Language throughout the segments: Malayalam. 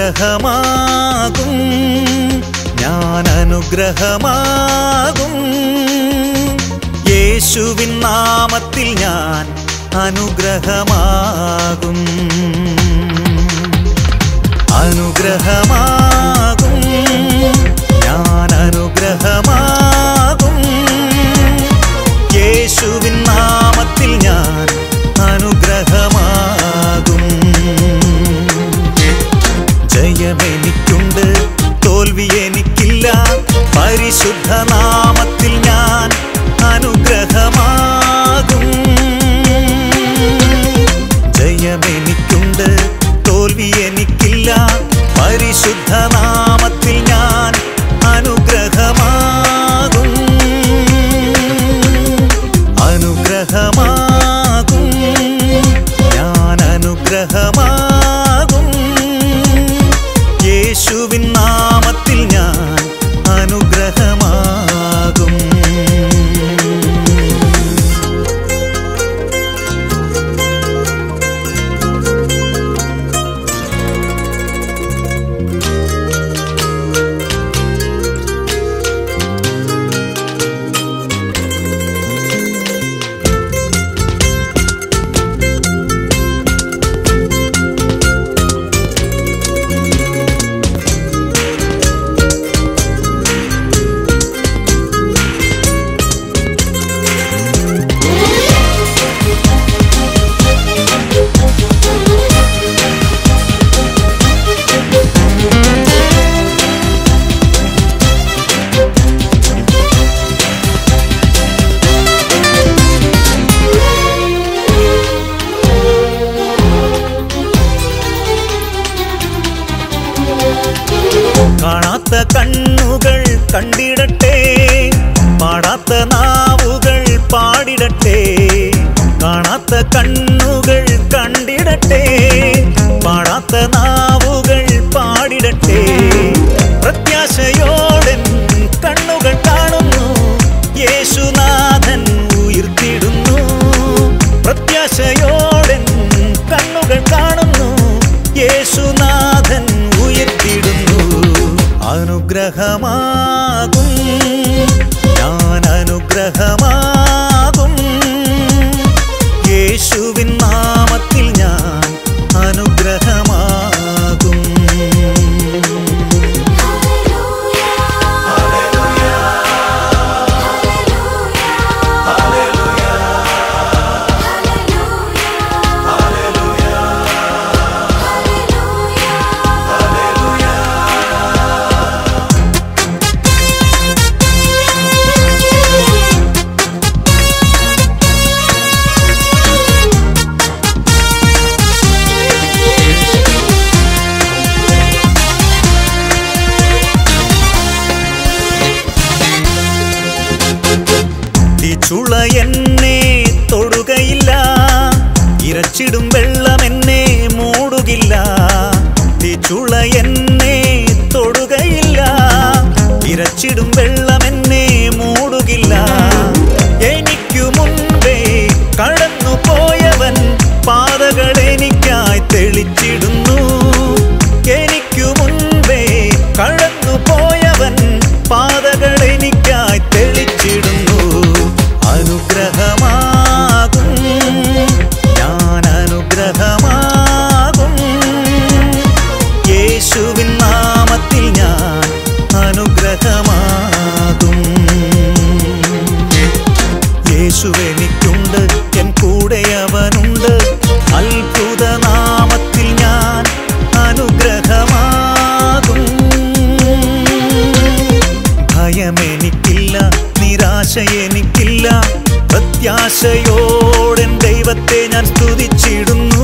അനുഗ്രഹമാകും ഞാൻ അനുഗ്രഹമാകും യേശുവിൻ നാമത്തിൽ ഞാൻ അനുഗ്രഹമാകും അനുഗ്രഹമാകും ഞാൻ അനുഗ്രഹമാകും യേശുവിൻ നാമത്തിൽ ഞാൻ അനുഗ്രഹമാകും ജയമെനിക്കുണ്ട് തോൽവി എനിക്കില്ല പരിശുദ്ധ നാമത്തിൽ ഞാൻ അനുഗ്രഹമാകും ജയമെനിക്കുണ്ട് തോൽവി എനിക്കില്ല പരിശുദ്ധ നാമത്തിൽ ഞാൻ അനുഗ്രഹമാകും അനുഗ്രഹമാകും ഞാൻ അനുഗ്രഹമാകും യേശുവിൻ നാമത്തിൽ ഞാൻ അനുഗ്രഹമാകും കാണാത്ത കണ്ണുകൾ കണ്ടിടട്ടെ പാടാത്ത നാവുകൾ പാടിടട്ടെ കാണാത്ത കണ്ണുകൾ കണ്ടിടട്ടെ പാടാത്ത നാവുകൾ പാടിടട്ടെ പ്രത്യാശയോടൻ കണ്ണുകൾ കാണുന്നു യേശുനാഥൻ ഉയർത്തിടുന്നു പ്രത്യാശയോടൻ കണ്ണുകൾ കാണുന്നു യേശുനാഥൻ ഉയർത്തിടുന്നു അനുഗ്രഹമാകും ഞാൻ അനുഗ്രഹമാകും യേശുവിൻ നാമത്തിൽ ഞാൻ അനുഗ്രഹമാകും ചുള എന്നെ തൊടുകയില്ല ഇരച്ചിടും വെള്ളം എന്നെ മൂടുകില്ല ചുള എന്നെ തൊടുകയില്ല ഇരച്ചിടും വെള്ളം എന്നെ മൂടുകില്ല എനിക്കു മുൻപേ കടന്നു പോയവൻ പാതകൾ എനിക്കായി തെളിച്ചിടുന്നു എനിക്കു മുൻപേ കടന്നു പോയവൻ പാതകൾ എനിക്കായി തെളിച്ചിടുന്നു അനുഗ്രഹമാകും ഞാൻ അനുഗ്രഹമാകും യേശുവിൻ നാമത്തിൽ ഞാൻ അനുഗ്രഹമാകും യേശുവെനിക്കുണ്ട് എൻ കൂടെ അവനുണ്ട് അത്ഭുത നാമത്തിൽ ഞാൻ അനുഗ്രഹമാകും ഭയമെനിക്കില്ല നിരാശ എനിക്കില്ല പ്രത്യാശയോടെൻ ദൈവത്തെ ഞാൻ സ്തുതിച്ചിടുന്നു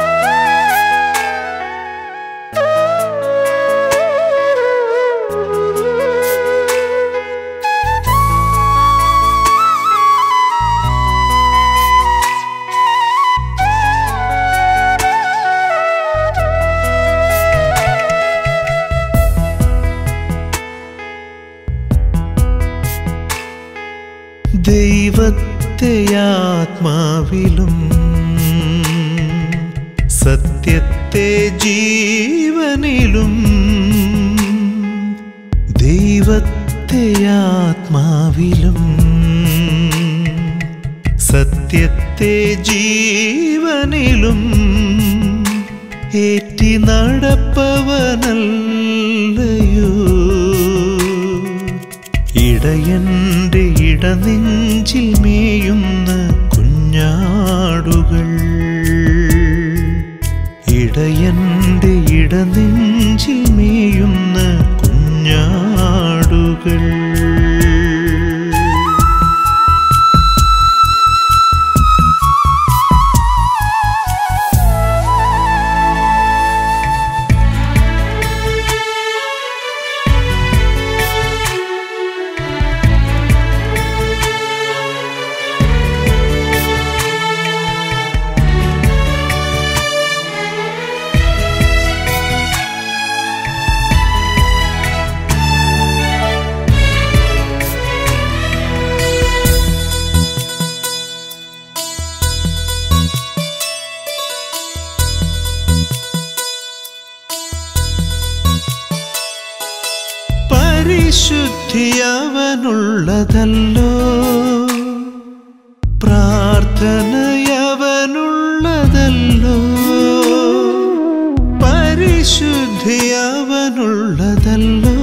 Thank you. ആത്മാവിലും സത്യത്തെ ജീവനിലും ദൈവത്തെ ആത്മാവിലും സത്യത്തെ ജീവനിലും ഏറ്റി നടപ്പവനല്ലയോ ഇടയന്റെ ഇടനെഞ്ചിൽ മേയുന്ന കുഞ്ഞാടുകൾ ഇടയന്റെ ഇടനെഞ്ചിൽ മേയുന്ന കുഞ്ഞാടുകൾ പരിശുദ്ധി അവനുള്ളതല്ലോ പ്രാർത്ഥനയവനുള്ളതല്ലോ പരിശുദ്ധി അവനുള്ളതല്ലോ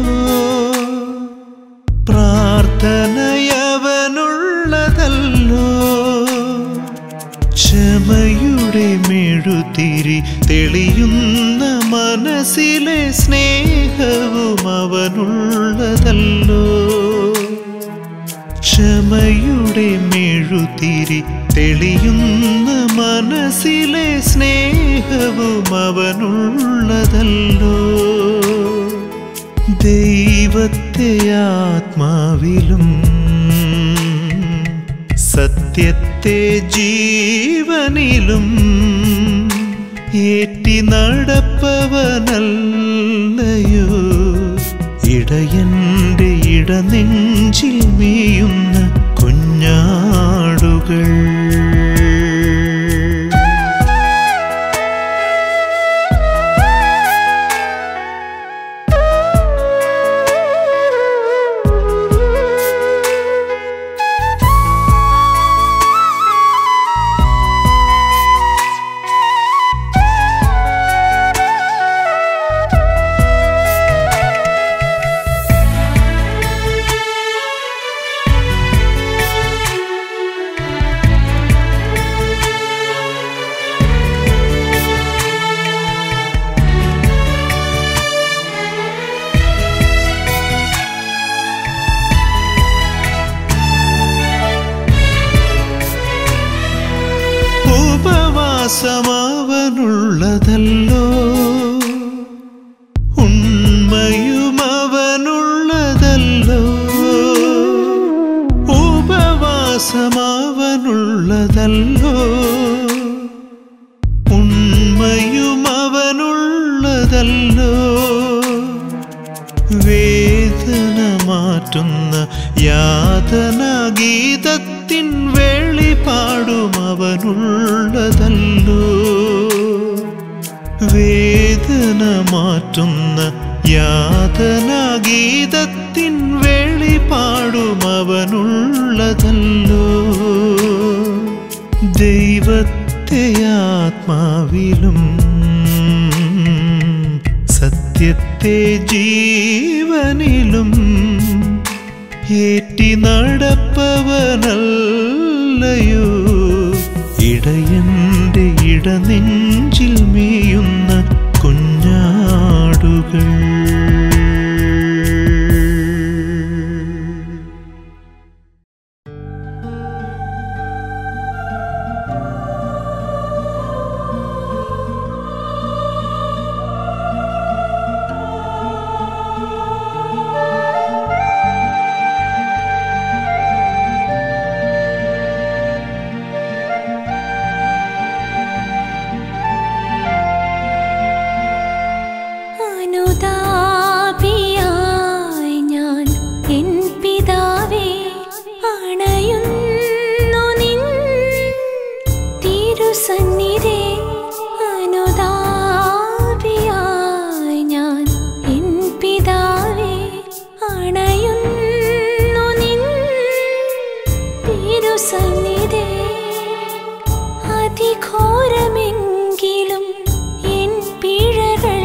പ്രാർത്ഥനയവനുള്ളതല്ലോ ക്ഷമയുടെ മെഴുതിരി തെളിയുന്ന മനസ്സിലെ സ്നേഹവും അവനുള്ളതല്ലോ ക്ഷമയുടെ മെഴുതിരി തെളിയുന്ന മനസ്സിലെ സ്നേഹവും അവനുള്ളതല്ലോ ദൈവത്തെ ആത്മാവിലും സത്യത്തെ ജീവനിലും ഏറ്റി നടപ്പവനല്ലയോ ഇടയന്റെ ഇടനെഞ്ചിൽ മേയുന്ന കുഞ്ഞാടുകൾ ഉപവാസമാവനുള്ളതല്ലോ ഉണ്മയും അവനുള്ളതല്ലോ ഉപവാസമാവനുള്ളതല്ലോ ഉണ്മയും അവനുള്ളതല്ലോ വേദന മാറ്റുന്ന യാതനാഗീതത്തിൻ വെളിപാടും അവനുള്ളതല്ലോ വേദന മാറ്റുന്ന യാതനാഗീതത്തിൻ വെളിപാടും അവനുള്ളതല്ലോ ദൈവത്തെ ആത്മാവിലും സത്യത്തെ ജീവനിലും ഏറ്റി നടപ്പവനല്ലയോ ഇടയന്റെ ഇടനെഞ്ചിൽ മേയുന്ന കുഞ്ഞാടുകൾ ും തിരുസന്നിധി അനുതാപിയായി ഞാൻ എൻ പിതാവേ അണയുന്നു നിൻ തിരുസന്നിധി അതിഘോരമെങ്കിലും എൻ പിഴകൾ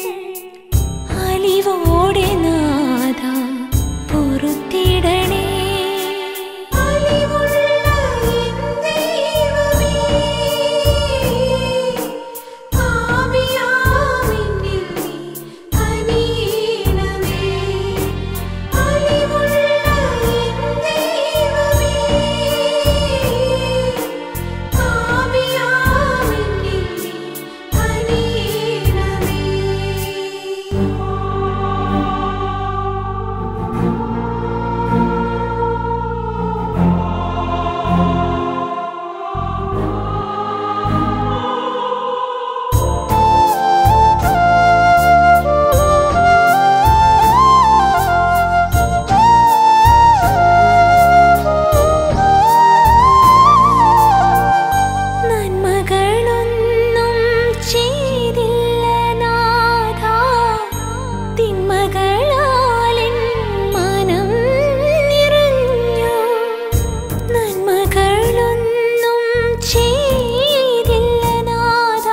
അലിവോടെ നാഥ പൊറുത്തിടണേ അലിവുള്ള എൻ ദൈവമേ, പാപിയാമിന്നിൽ നീ കനിയണമേ. അലിവുള്ള എൻ ദൈവമേ, പാപിയാമിന്നിൽ നീ കനിയണമേ. നന്മകളൊന്നും ചെയ്തില്ല നാഥ തിന്മകളാലെൻ മനം നിറഞ്ഞു നന്മകളൊന്നും ചെയ്തില്ല നാഥ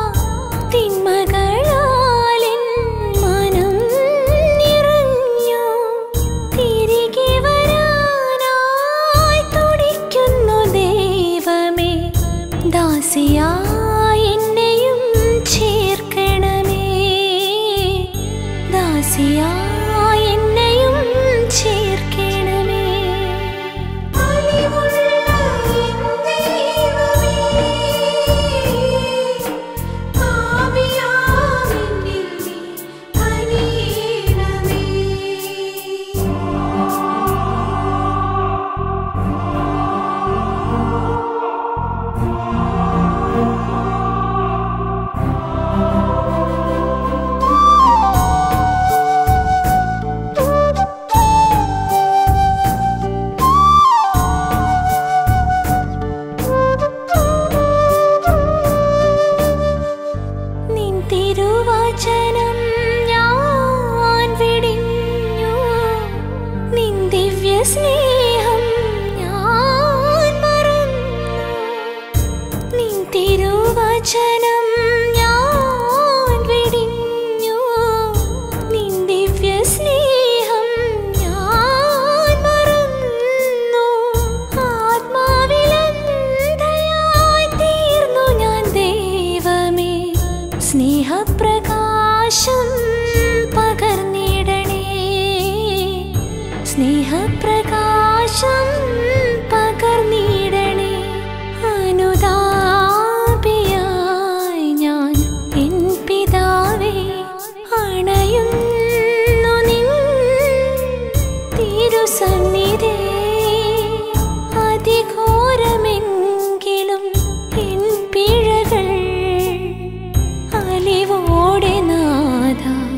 തിന്മകളാലെൻ മനം നിറഞ്ഞു തിരികെ വരാനായി തുടിക്കുന്നു ദൈവമേ ദാസിയായി എന്നെയും ചേർക്കണമേ ദാസിയായി എന്നെയും ചേർക്കണമേ അലിവുള്ള എൻ ദൈവമേ, പാപിയാമിന്നിൽ നീ കനിയണമേ. നിൻ തിരുവചനം ഞാൻ വെടിഞ്ഞു നിൻ ദിവ്യ സ്നേഹം ഞാൻ മറന്നു നിൻ തിരുവചനം ഞാൻ വെടിഞ്ഞു നിൻ ദിവ്യ സ്നേഹം ഞാൻ മറന്നു ആത്മാവിലന്തയായി തീർന്നു ഞാൻ ദൈവമേ സ്നേഹപ്രകാശം പകർന്നിടണേ സ്നേഹപ്രകാശം പകർന്നിടണേ അനുതാപിയായി ഞാൻ എൻ പിതാവേ അണയുന്നു നിൻ തിരുസന്നിധി അതിഘോരമെങ്കിലും എൻ പിഴകൾ അലിവോടെ നാഥ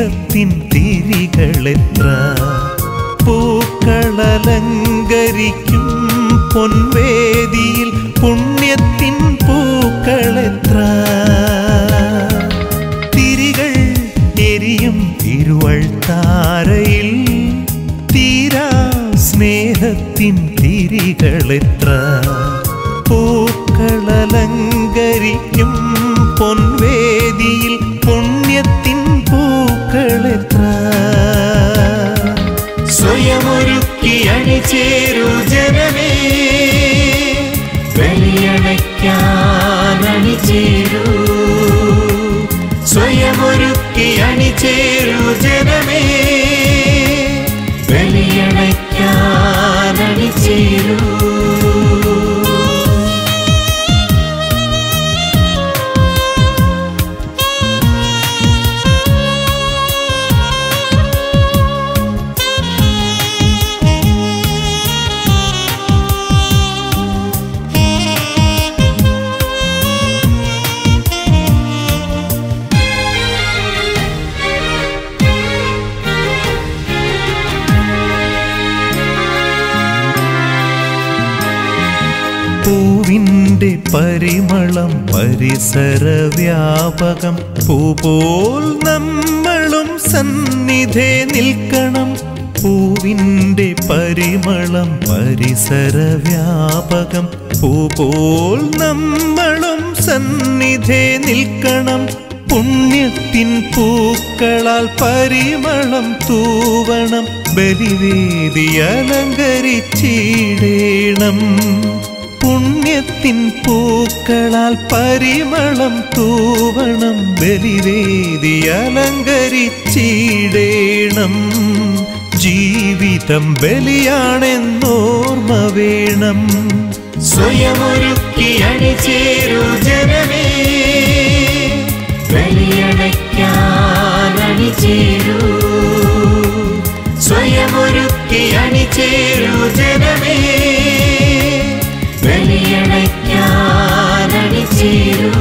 സ്നേഹത്തിൻ തിരികളെത്ര പൂക്കളലങ്കരിക്കും പൊൻവേദിയിൽ പുണ്യത്തിൻ പൂക്കളെത്ര തിരികൾ എരിയും തിരുവൾത്താരയിൽ തീരാ സ്നേഹത്തിൻ തിരികളെത്ര പൂക്കളലങ്കരിക്കും പൊൻവേദിയിൽ പുണ്യത്തിൻ പൂക്കളെത്ര സ്വയമൊരുക്കി അണിചേരു ജനമേ ബലിയണയ്ക്കാൻ അണിചേരൂ സ്വയമൊരുക്കി അണിചേരു ജനമേ ബലിയണയ്ക്കാൻ അണിചേരൂ പൂവിൻ്റെ പരിമളം പരിസര വ്യാപകം പൂപോൽ നമ്മളും സന്നിധേ നിൽക്കണം പൂവിൻ്റെ പരിമളം പരിസര വ്യാപകം പൂപോൽ നമ്മളും സന്നിധേ നിൽക്കണം പുണ്യത്തിൻ പൂക്കളാൽ പരിമളം തൂവണം ബലിവേദി അലങ്കരിച്ചിടേണം പുണ്യത്തിൻ പൂക്കളാൽ പരിമളം തൂവണം ബലിവേദി അലങ്കരിച്ചിടേണം ജീവിതം ബലിയാണെന്നോർമ്മ വേണം സ്വയമൊരുക്കി അണിചേരു ജനമേ ബലിയണയ്ക്കാൻ അണിചേരൂ സ്വയമൊരുക്കി അണിചേരു ജനമേ ബലിയണയ്ക്കാൻ അണിചേരൂ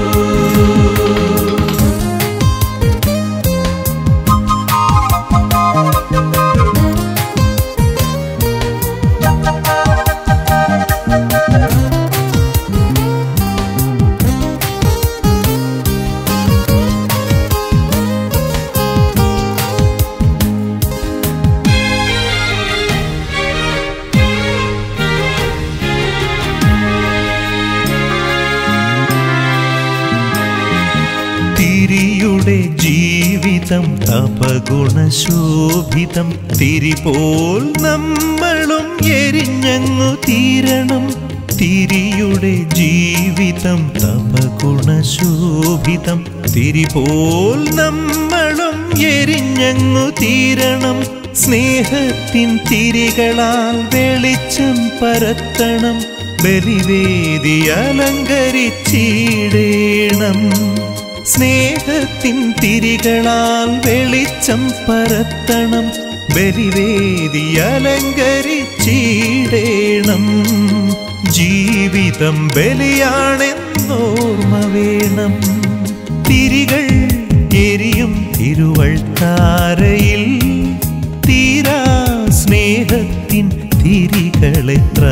തിരിയുടെ ജീവിതം തപഗുണശോഭിതം തിരിപോൽ നമ്മളും എരിഞ്ഞങ്ങു തീരണം തിരിയുടെ ജീവിതം തപഗുണശോഭിതം തിരിപോൽ നമ്മളും എരിഞ്ഞങ്ങു തീരണം സ്നേഹത്തിൻ തിരികളാൽ വെളിച്ചം പരത്തണം ബലിവേദി അലങ്കരിച്ചിടേണം സ്നേഹത്തിൻ തിരികളാൽ വെളിച്ചം പരത്തണം ബലിവേദി അലങ്കരിച്ചിടേണം ജീവിതം ബലിയാണെന്നോർമ്മ വേണം തിരികൾ എരിയും തിരുവൾത്താരയിൽ തീരാ സ്നേഹത്തിൻ തിരികളെത്ര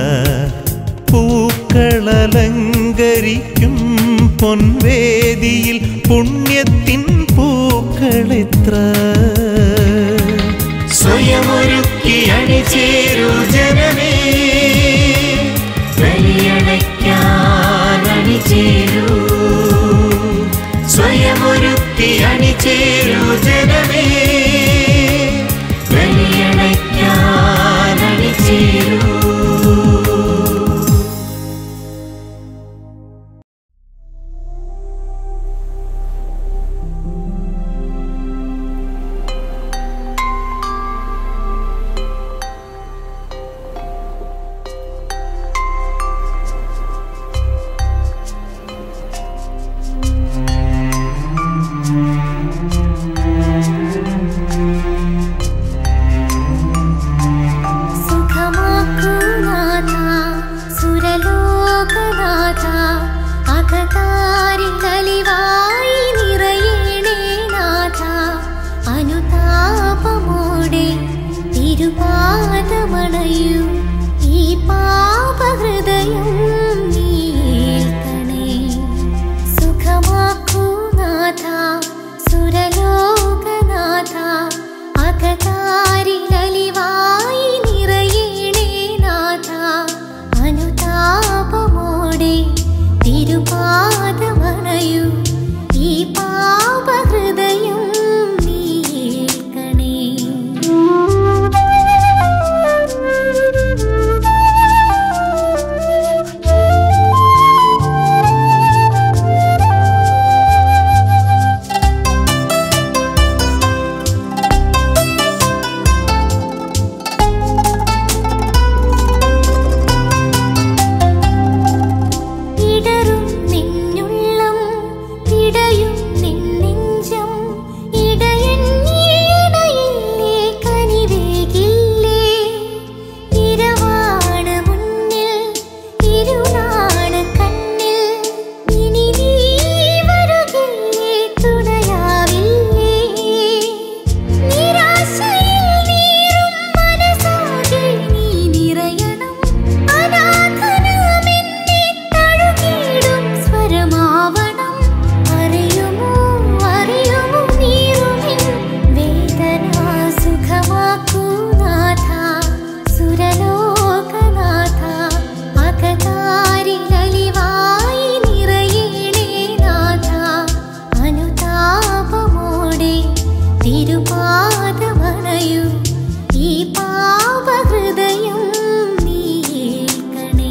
പൂക്കളലങ്കരിക്കും പൊൻവേദിയിൽ പുണ്യത്തിൻ പൂക്കളെത്ര സ്വയമൊരുക്കി അണിചേരു ജനമേ ബലിയണയ്ക്കാൻ അണിചേരൂ സ്വയമൊരുക്കി അണിചേരു ജനമേ ബലിയണയ്ക്കാൻ അണിചേരൂ തിരുപാദമണയു ഈ പാപഹൃദയം നീ ഏൽക്കണേ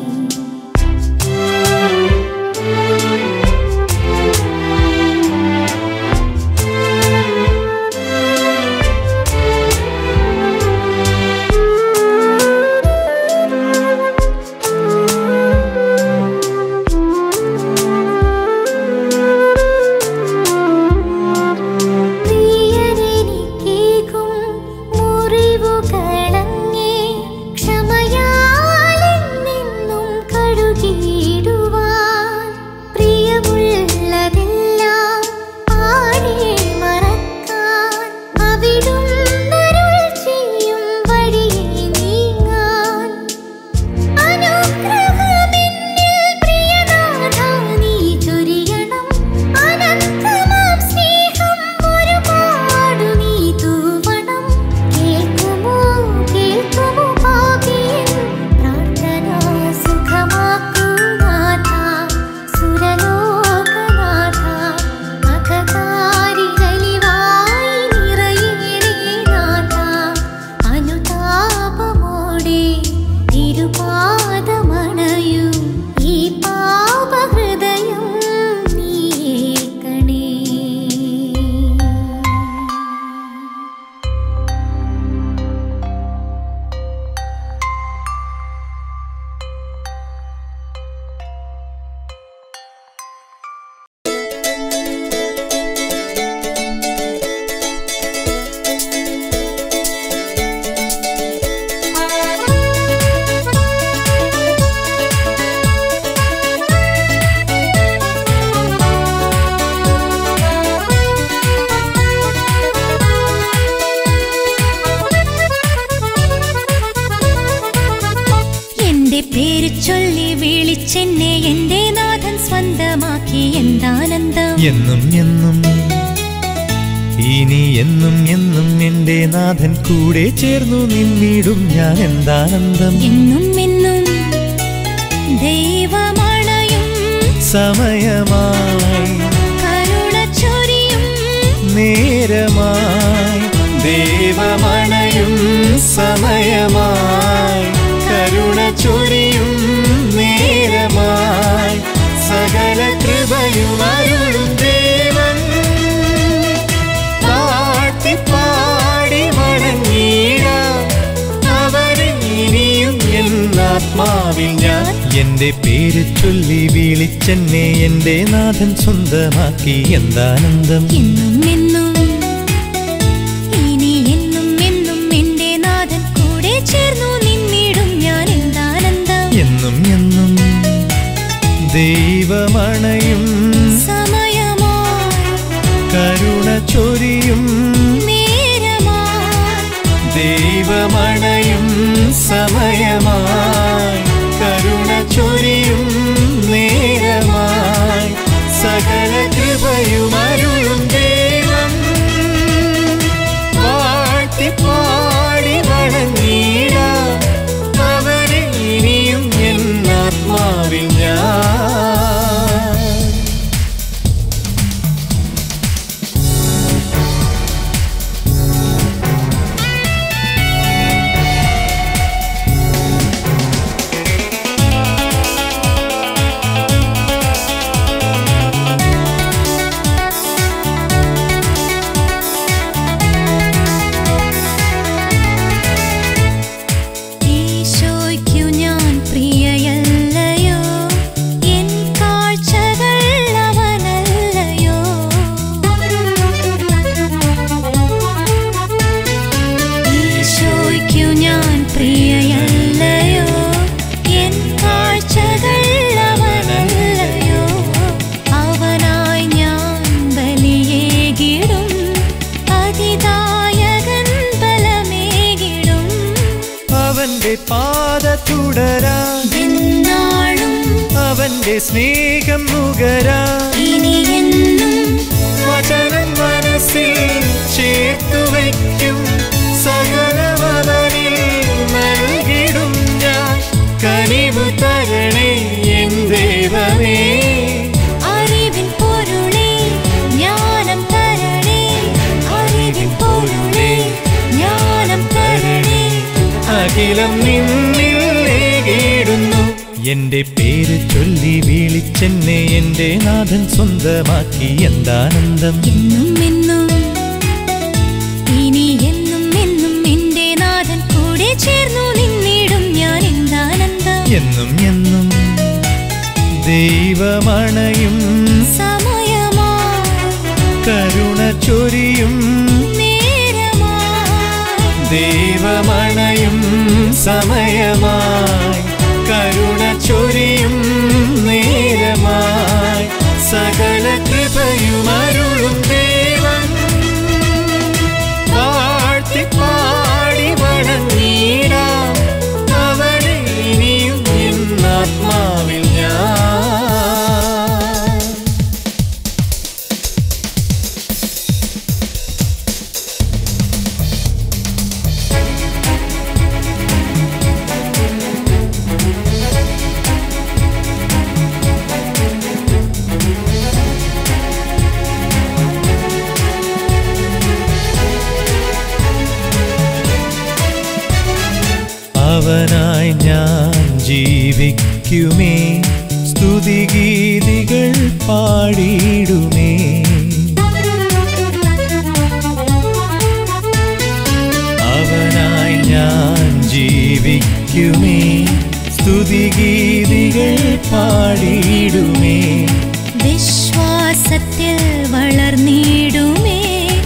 പ്രിയരെനിക്കേകും മുറിവുകളങ്ങേ ക്ഷമയാലെന്നെന്നും കഴുകിയിടുവാൻ പ്രിയമുള്ളതെല്ലാം ആരെ മറക്കാൻ അവിടുന്നരുൾ ചെയ്യും വഴിയെ നീങ്ങാൻ അനുഗ്രഹമെന്നിൽ പ്രിയനാഥാ നീ ചൊരിയണം അനന്തമാം സ്നേഹം ഒരുപാടു നീ തൂവണം കേൾക്കുമോ കേൾക്കുമോ പാപിയൻ പ്രാർത്ഥന സുഖമാക്കൂ നാഥ സുരലോകനാഥ അകതാരി വലിവായി നിറയേണേ നാഥ അനുതാപമോടെ തിരുപാദമണയു ഈ പാപഹൃദയം നീ ഏൽക്കണേ എന്റെ പേര് ചൊല്ലി വിളിച്ചെന്നെ എന്റെ നാഥൻ സ്വന്തമാക്കി എന്താനന്ദം എന്നും എന്നും ഇനി എന്നും എന്നും എന്റെ നാഥൻ കൂടെ ചേർന്നു നിന്നിടും ഞാൻ എന്താനന്ദം എന്നും എന്നും ദൈവമണയും സമയമായി കരുണ ചൊരിയും നേരമായി ദേവമണയും സമയമായി കരുണ ചൊരിയും നേരമായി സകല കൃപയും അരുളും ദേവൻ പാടി വണങ്ങിടാം അവരെ ഇനിയും എന്നാത്മാവിൽ ഞാൻ എന്റെ പേര് ചൊല്ലി വിളിച്ചെന്നെ എന്റെ നാഥൻ സ്വന്തമാക്കി എന്താനന്ദം എന്നും എന്നും ഇനി എന്നും എന്നും എന്റെ നാഥൻ കൂടെ ചേർന്നു നിന്നിടും ഞാൻ എന്താനന്ദം എന്നും എന്നും ദൈവമണയും സമയമായി കരുണ ചൊരിയും നേരമായി ദൈവമണയും സമയമായി കരുണ ചൊരിയും നേരമായി സകല കൃപയും അരുളും ദൈവം വാഴ്ത്തി പാടി വണങ്ങിടാം അവരെ ഇനിയും എന്നാത്മാവിൽ ഞാൻ ഈശോയ്ക്കു ഞാൻ പ്രിയയല്ലയോ എൻ കാഴ്ചകൾ അവനല്ലയോ ഈശോയ്ക്കു ഞാൻ പ്രിയയല്ലയോ എൻ കാഴ്ചകൾ അവനല്ലയോ അവനായി ഞാൻ ബലിയേകിടും അതിദായകൻ ബലമേകിടും അവന്റെ പാത തുടരാൻ എന്നാളും അവന്റെ സ്നേഹം നുകരാൻ ഇനിയെന്നും വചനം മനസ്സിൽ ചേർത്തു വയ്ക്കും സകലവനിൽ നൽകിടും ഞാൻ കനിവ് തരണേ എൻ ദൈവമേ അറിവിൻ പൊരുളേ ജ്ഞാനം തരണേ അറിവിൻ അഖിലം നിന്നിൽ ഏകിടുന്നു എന്റെ പേര് ചൊല്ലി വിളിച്ചെന്നെ എന്റെ നാഥൻ സ്വന്തമാക്കി എന്താനന്ദം എന്നും എന്നും ഇനി എന്നും എന്നും എന്റെ നാഥൻ കൂടെ ചേർന്നു നിന്നിടും ഞാൻ എന്താനന്ദം എന്നും എന്നും ദൈവമണയും സമയമാ കരുണ ചൊരിയും നേരമാ ദൈവമണയും സമയമായി കരുണ ചൊരിയും നേരമായി സകല കൃപയും അരുളും ദേവൻ വാഴ്ത്തി പാടി വണങ്ങിടാം അവനെ ഇനിയും എന്നാത്മാവിൽ ഞാൻ അവനായി ഞാൻ ജീവിക്കുമേ സ്തുതിഗീതികൾ പാടിയിടുമേ അവനായി ഞാൻ ജീവിക്കുമേ സ്തുതിഗീതികൾ പാടിയിടുമേ വിശ്വാസത്തിൽ വളർന്നിടുമേ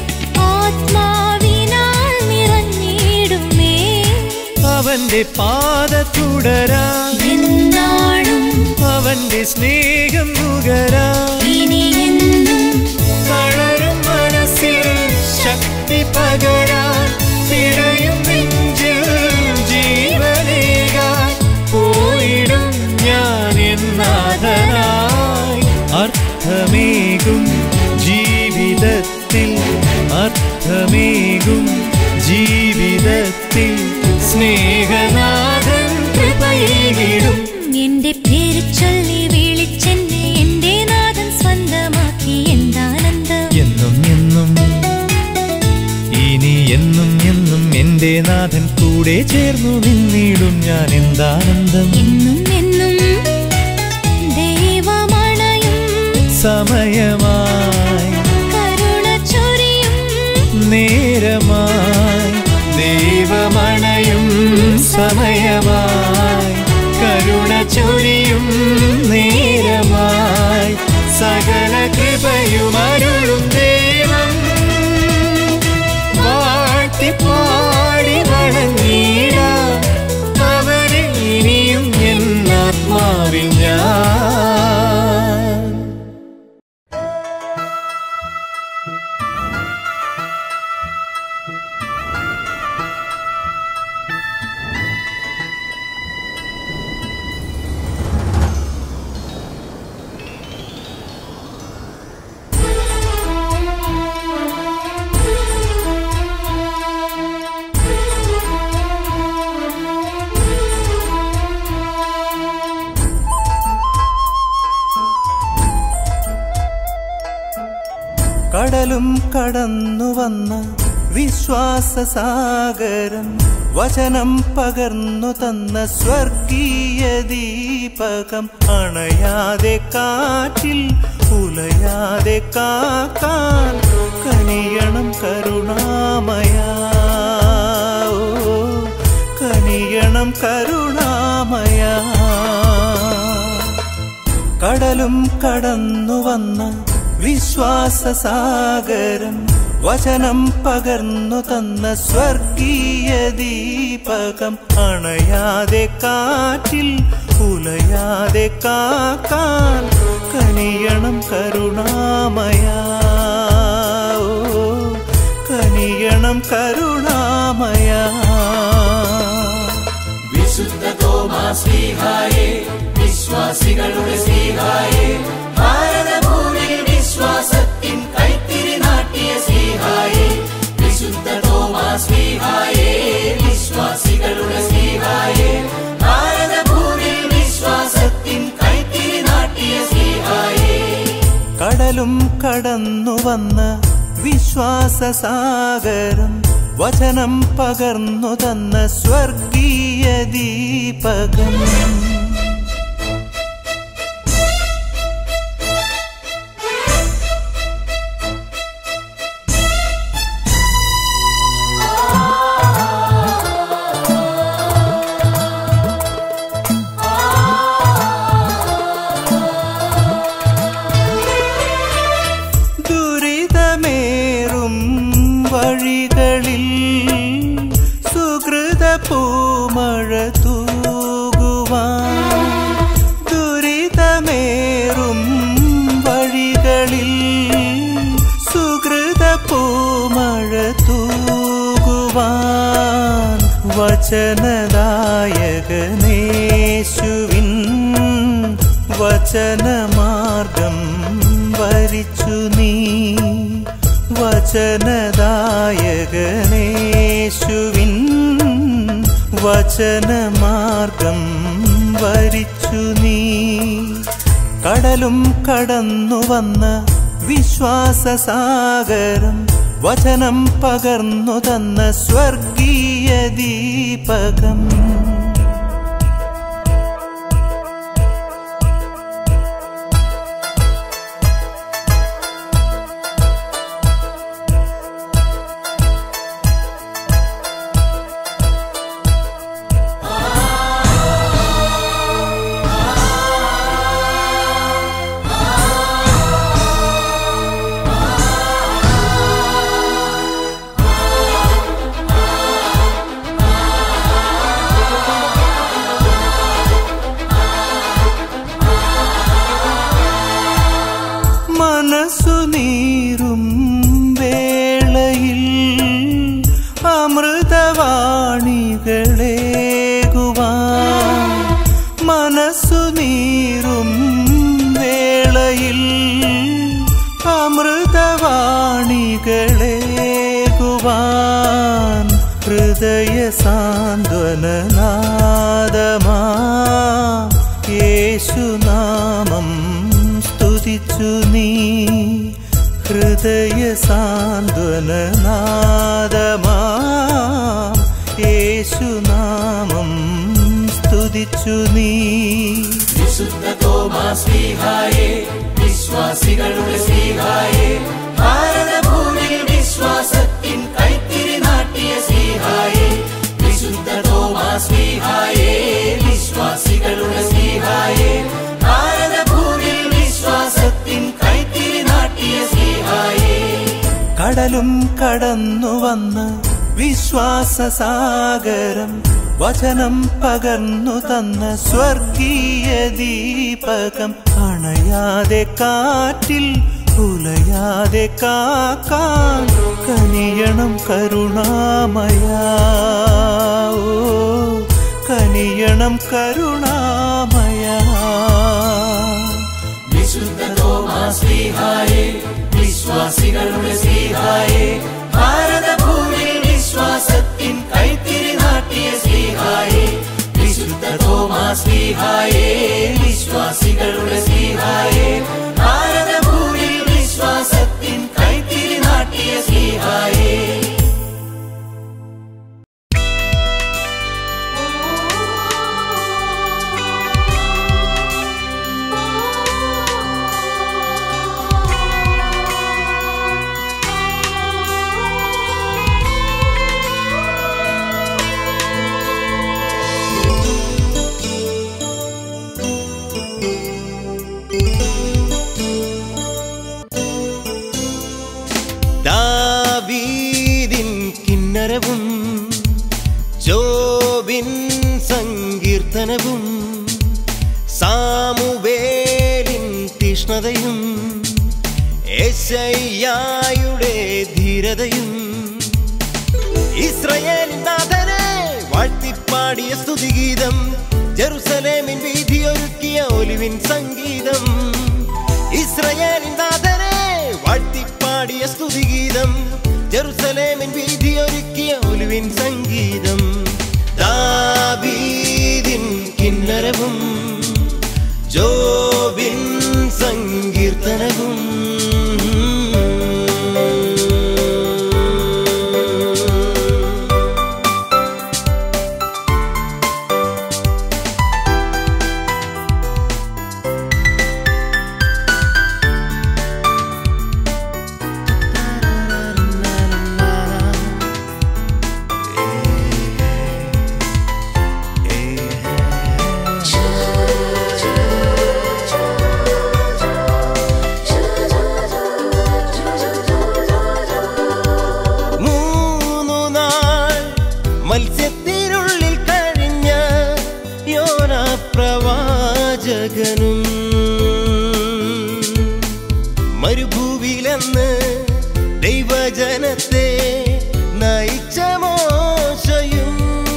ആത്മാവിനാൽ നിറഞ്ഞിടുമേ അവന്റെ പാത തുടരാൻ എന്നാളും അവന്റെ സ്നേഹം നുകരാൻ ഇനി എന്നും തളരും മനസ്സിൽ ശക്തി പകരാൻ തിരയും നെഞ്ചിൽ ജീവനേകാൻ പോയിടും ഞാൻ എന്നാഥനായി അർത്ഥമേകും ജീവിതത്തിൽ അർത്ഥമേകും ജീവിതത്തിൽ സ്നേഹനാഥൻ കൃപയേകിടും എന്റെ പേര് ചൊല്ലി വിളിച്ചെന്നെ എന്റെ നാഥൻ സ്വന്തമാക്കി എന്താനന്ദം എന്നും എന്നും ഇനി എന്നും എന്നും എന്റെ നാഥൻ കൂടെ ചേർന്നു നിന്നിടും ഞാൻ എന്താനന്ദം എന്നും എന്നും ദൈവമണയും സമയമായി കരുണ ചൊരിയും നേരമായി ദൈവമണയും സമയമായി കരുണ ചൊരിയും നേരമായി സകല കൃപയും അരുളും ദൈവം വാഴ്ത്തി പാടി വണങ്ങിടാം അവനെ ഇനിയും എന്നാത്മാവിൽ ഞാൻ കടലും കടന്നു വന്ന വിശ്വാസസാഗരം വചനം പകർന്നു തന്ന സ്വർഗീയ ദീപകം അണയാതെ കാറ്റിൽ ഉലയാതെ കാക്കാൻ കനിയണം കരുണാമയ ഓ, കനിയണം കരുണാമയ കടലും കടന്നു വന്ന വിശ്വാസസാഗരം വചനം പകർന്നു തന്ന സ്വർഗീയ ദീപകം അണയാതെ കാറ്റിൽ ഉലയാതെ കാക്കാൻ കനിയണം കരുണാമയ ഓ, കനിയണം കരുണാമയ വിശുദ്ധ തോമാശ്ലീഹായേ വിശ്വാസികളുടെ സ്ലീഹായേ ഭാരതഭൂമിയിൽ വിശ്വാസത്തിൻ കൈത്തിരി നാട്ടിയ സ്ലീഹായേ വിശുദ്ധ തോമാശ്ലീഹായേ വിശ്വാസികളുടെ സ്ലീഹായേ ഭാരതഭൂമിയിൽ വിശ്വാസത്തിൻ കൈത്തിരി നാട്ടിയ സ്ലീഹായേ കടലും കടന്നു വന്ന വിശ്വാസസാഗരം വചനം പകർന്നു തന്ന സ്വർഗീയ ദീപകം ദുരിതമേറും വഴികളിൽ സുഹൃത പൂമഴ തൂകുവാൻ ദുരിതമേറും വഴികളിൽ സുഹൃത പൂമഴ തൂകുവാൻ വചനദായകനേശുവിൻ വചനമാർഗം വരിച്ചു നീ വചനദായകനേശുവിൻ വചനമാർഗം വരിച്ചു നീ കടലും കടന്നു വന്ന വിശ്വാസസാഗരം വചനം പകർന്നു തന്ന സ്വർഗീയ ദീപകം മനസ്സു നീരും വേളയിൽ അമൃതവാണികളേകുവാൻ മനസ്സു നീരും വേളയിൽ അമൃതവാണികളേകുവാൻ ഹൃദയ സാന്ത്വനനാദമാ യേശുനാമം സ്തുതിച്ചു നീ ഹൃദയ സാന്ത്വനനാദമാ യേശുനാമം സ്തുതിച്ചു നീ വിശുദ്ധ തോമാസ്ലീഹായെ വിശ്വാസികളുടെ സ്ലീഹായെ ഭാരതഭൂമിയിൽ വിശ്വാസത്തിൻ കൈത്തിരി നാട്ടിയ സ്ലീഹായെ വിശുദ്ധ തോമാസ്ലീഹായെ വിശ്വാസികളുടെ സ്ലീഹായെ ഭാരതഭൂമിയിൽ വിശ്വാസത്തിൻ കൈത്തിരി നാട്ടിയ സ്ലീഹായെ കടലും കടന്നു വന്ന് വിശ്വാസസാഗരം വചനം പകർന്നു തന്ന സ്വർഗീയ ദീപകം അണയാതെ കാറ്റിൽ ഉലയാതെ കാക്കാൻ കനിയണം കരുണാമയ ഓ കനിയണം കരുണാമയ വിശുദ്ധ തോമാസ്ലീഹായെ വിശ്വാസികളുടെ സ്ലീഹായെ ഭാരതഭൂമിയിൽ വിശ്വാസത്തിൻ കൈത്തിരി നാട്ടിയ സ്ലീഹായെ വിശുദ്ധ തോമാസ്ലീഹായെ വിശ്വാസികളുടെ സ്ലീഹായെ ഭാരതഭൂമിയിൽ വിശ്വാസത്തിൻ കൈത്തിരി നാട്ടിയ സ്ലീഹായെ ദാവീദിൻ കിന്നരവും ജോബിൻ സങ്കീർത്തനവും സാമുവേലിൻ തീഷ്ണതയും യേശയ്യായുടെ ധീരതയും ഇസ്രയേലിൻ നാഥനെ വാഴ്ത്തിപ്പാടിയ സ്തുതിഗീതം ജെറുസലേമിൻ വീതിയൊരുക്കിയ ഒലിവിൻ സംഗീതം ഇസ്രയേലിൻ നാഥനെ വാഴ്ത്തിപ്പാടിയ സ്തുതിഗീതം ജെറുസലേമിൻ വീതിയൊരുക്കിയ ഒലിവിൻ സംഗീതം ദാവീദിൻ കിന്നരവും ജോബിൻ സങ്കീർത്തനവും ദൈവജനത്തെ നയിച്ച മോശയും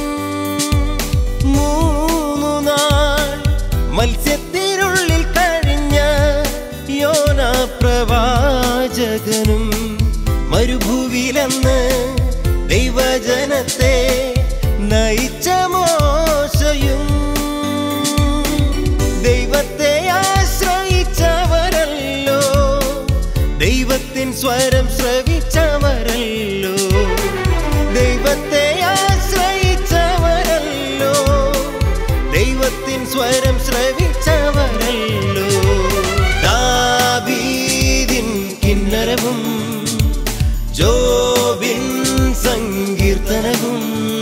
മൂന്നു നാൾ മത്സ്യത്തിനുള്ളിൽ കഴിഞ്ഞ യോന പ്രവാചകനും മരുഭൂവിലെന്ന് ദൈവജനത്തെ നയിച്ച മോശയും ദൈവത്തെ ആശ്രയിച്ചവരല്ലോ ദൈവത്തിൻ സ്വരം ശ്രവിച്ചവരല്ലോ ദൈവത്തെ ആശ്രയിച്ചവരല്ലോ ദൈവത്തിൻ സ്വരം ശ്രവിച്ചവരല്ലോ ദാവീദിൻ കിന്നരവും ജോബിൻ സങ്കീർത്തനവും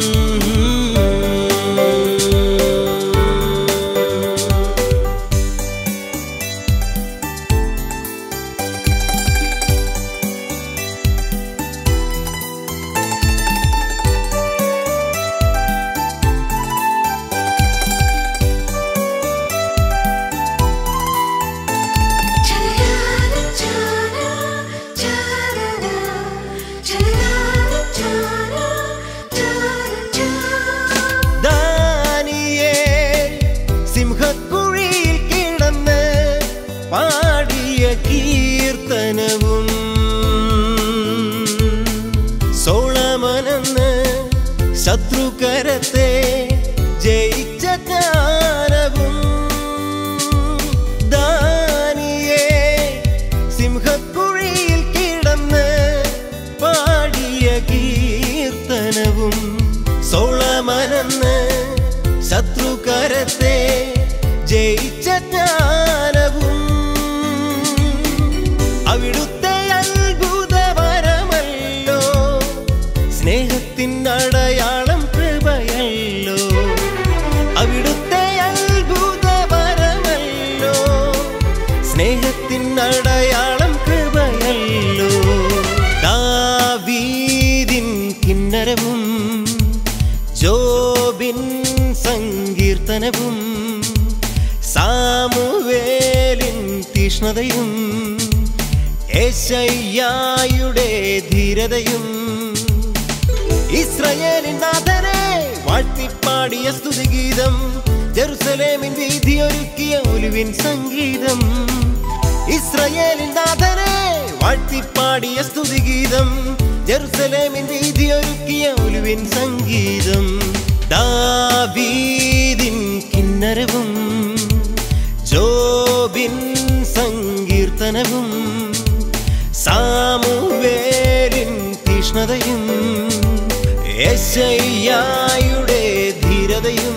ദാനിയേൽ സിംഹക്കുഴിയിൽ കിടന്ന് പാടിയ കീർത്തനവും സോളമനെന്ന് ശത്രുകരത്തെ ജയിച്ച ജ്ഞാനവും ദാനിയേ സിംഹക്കുഴിയിൽ കിടന്ന് പാടിയ കീർത്തനവും സോളമനെന്ന് ശത്രുകരത്തെ ജയിച്ച ജ്ഞാനവും അവിടുത്തെ അത്ഭുതവരമല്ലോ സ്നേഹത്തിൻ അടയാളം കൃപയല്ലോ അവിടുത്തെ അത്ഭുതവരമല്ലോ സ്നേഹത്തിൻ അടയാളം കൃപയല്ലോ ദാവീദിൻ കിന്നരവും ജോബിൻ സങ്കീർത്തനവും സാമുവേലിൻ തീഷ്ണതയും ഏശയ്യായുടെ ധീരതയും ഇസ്രയേലിൻ നാഥനെ വാഴ്ത്തിപ്പാടിയ സ്തുതിഗീതം ജെറുസലേമിൻ വീതിയൊരുക്കിയ ഒലുവിൻ സംഗീതം ഇസ്രയേലിൻ നാഥനെ വാഴ്ത്തിപ്പാടിയ സ്തുതിഗീതം ജെറുസലേമിൻ വീതിയൊരുക്കിയ ഒലുവിൻ സംഗീതം ദാവീദിൻ കിന്നരവും ജോബിൻ സങ്കീർത്തനവും സാമുവേലിൻ തീഷ്ണതയും യേശയ്യായുടെ ധീരതയും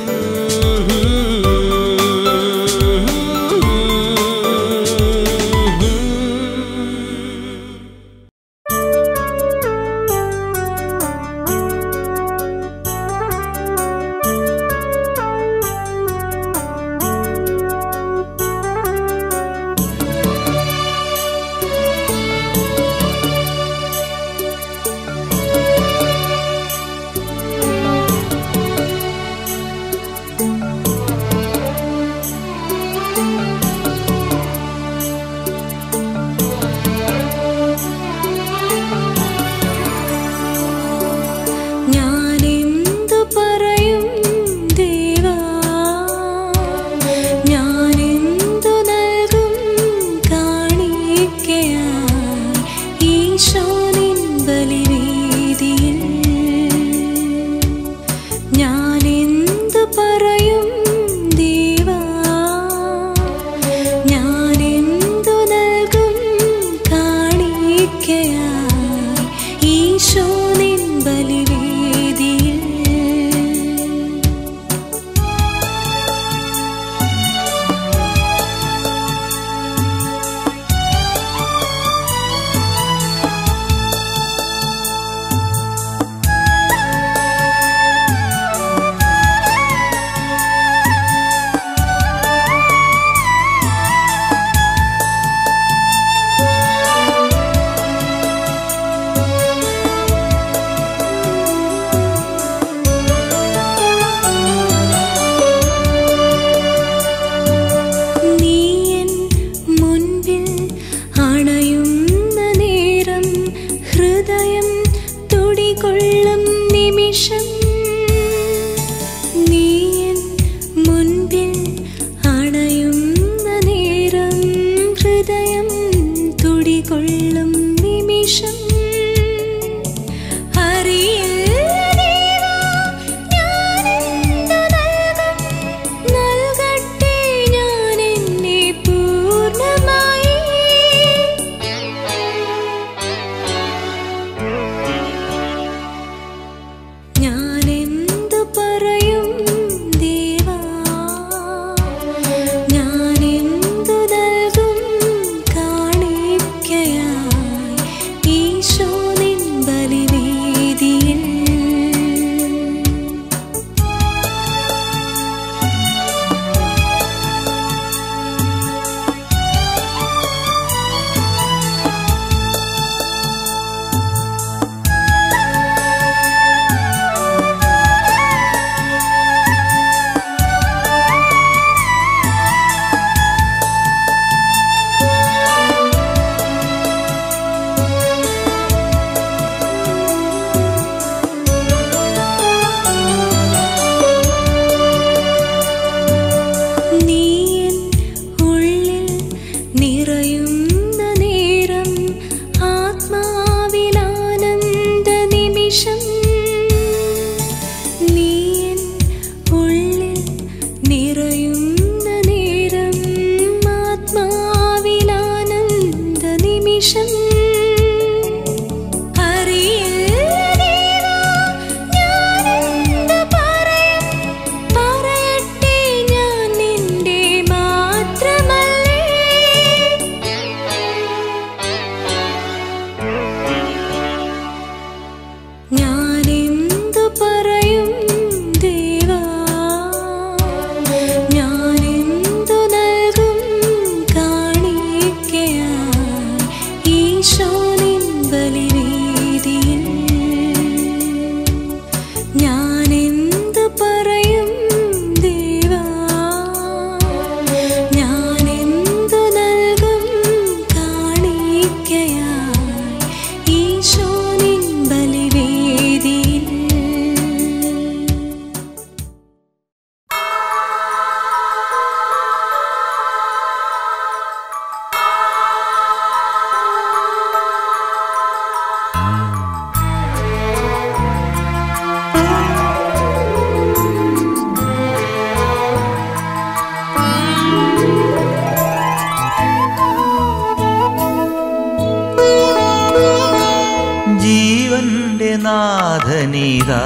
നാഥനീതാ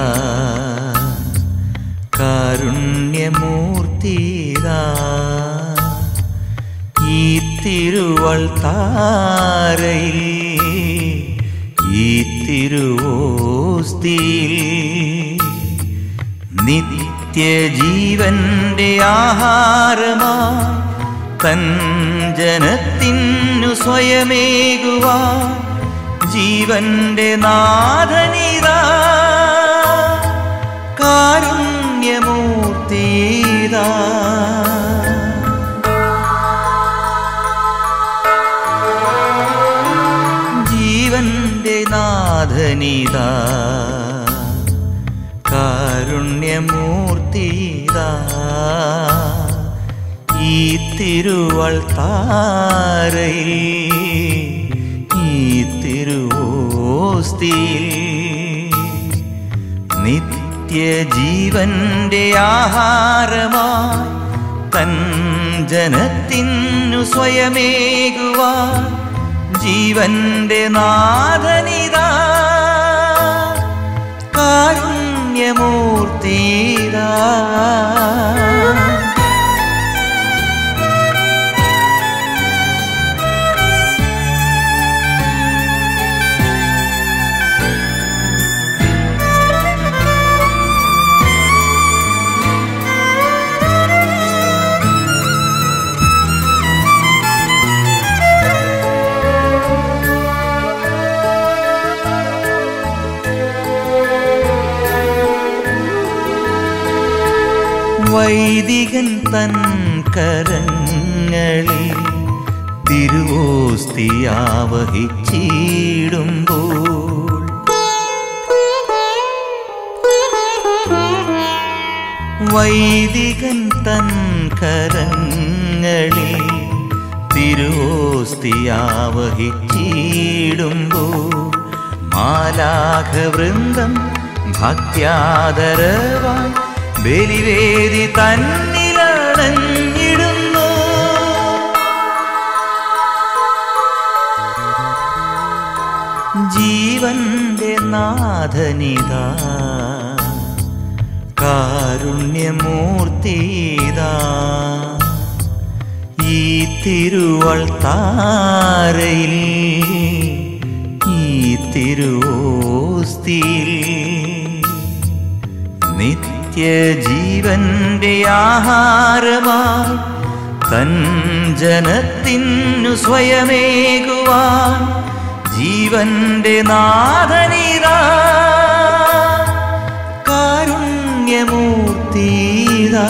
കാരുണ്യമൂർത്തിതാ ഈ തിരുവൾ താരയിൽ ഈ തിരുവോസ്തിയിൽ നിത്യജീവന്റെ ആഹാരമായി തൻ ജനത്തിനു സ്വയമേകുവാ ജീവന്റെ നാഥനിതാ കാരുണ്യമൂർത്തിതാ ജീവന്റെ നാഥനിതാ കാരുണ്യമൂർത്തിതാ ഈ തിരുവൾ താരയിൽ ഈ തിരുവോസ്തിയിൽ നിത്യജീവന്റെ ആഹാരമായി തൻ ജനത്തിനു സ്വയമേകുവാൻ ജീവന്റെ നാഥനിതാ കാരുണ്യമൂർത്തിതാ വൈദികൻ തൻ കരങ്ങളിൽ തിരുവോസ്തിയാവഹിച്ചിടുമ്പോൾ വൈദികൻ തൻ കരങ്ങളിൽ തിരുവോസ്തിയാവഹിച്ചിടുമ്പോൾ മാലാഘവൃന്ദം ഭക്ത്യാദരവായി ബലിവേദി തന്നിലണഞ്ഞിടുന്നു ജീവന്റെ നാഥനിതാ കാരുണ്യമൂർത്തിതാ ഈ തിരുവൾ താരയിൽ ഈ തിരുവോസ്തിയിൽ നിത്യജീവന്റെ ആഹാരമായി തൻ ജനത്തിനു സ്വയമേകുവാൻ ജീവന്റെ നാഥനിതാ കാരുണ്യമൂർത്തിതാ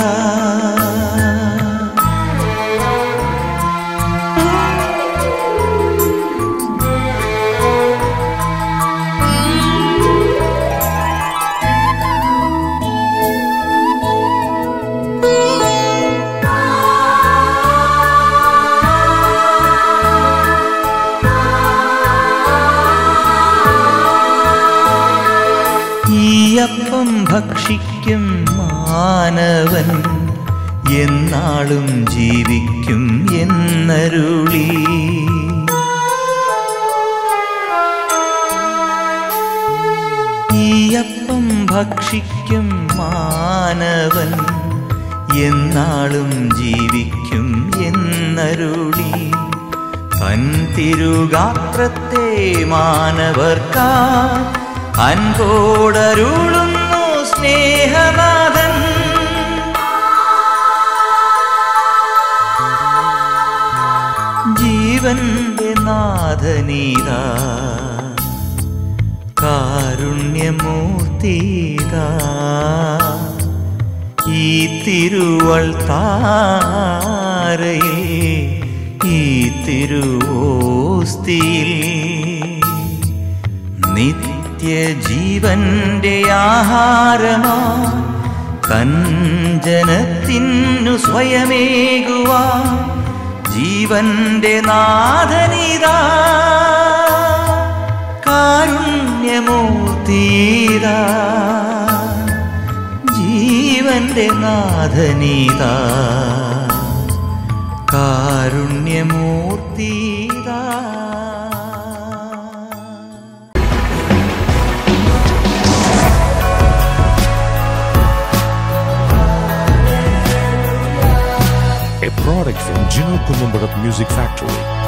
ഈ അപ്പം ഭക്ഷിക്കും മാനവൻ എന്നാളും ജീവിക്കും എന്നരുളി ഈ അപ്പം ഭക്ഷിക്കും മാനവൻ എന്നാളും ജീവിക്കും എന്നരുളി തൻ തിരുഗാത്രത്തെ മാനവർക്കാ അൻപോടരുളുന്നു സ്നേഹനാഥൻ ജീവന്റെ നാഥനീതാ കാരുണ്യമൂർത്തിതാ ഈ തിരുവൾ താരയിൽ ഈ തിരുവോസ്തിയിൽ നിത്യജീവന്റെ ആഹാരമാ തൻ ജനത്തിനു സ്വയമേകുവാൻ ജീവന്റെ നാഥനിതാ കാരുണ്യമൂർത്തിതാ ജീവന്റെ നാഥനീതാ കാരുണ്യമൂർത്തിതാ a product from Gino Columbarat Music Factory.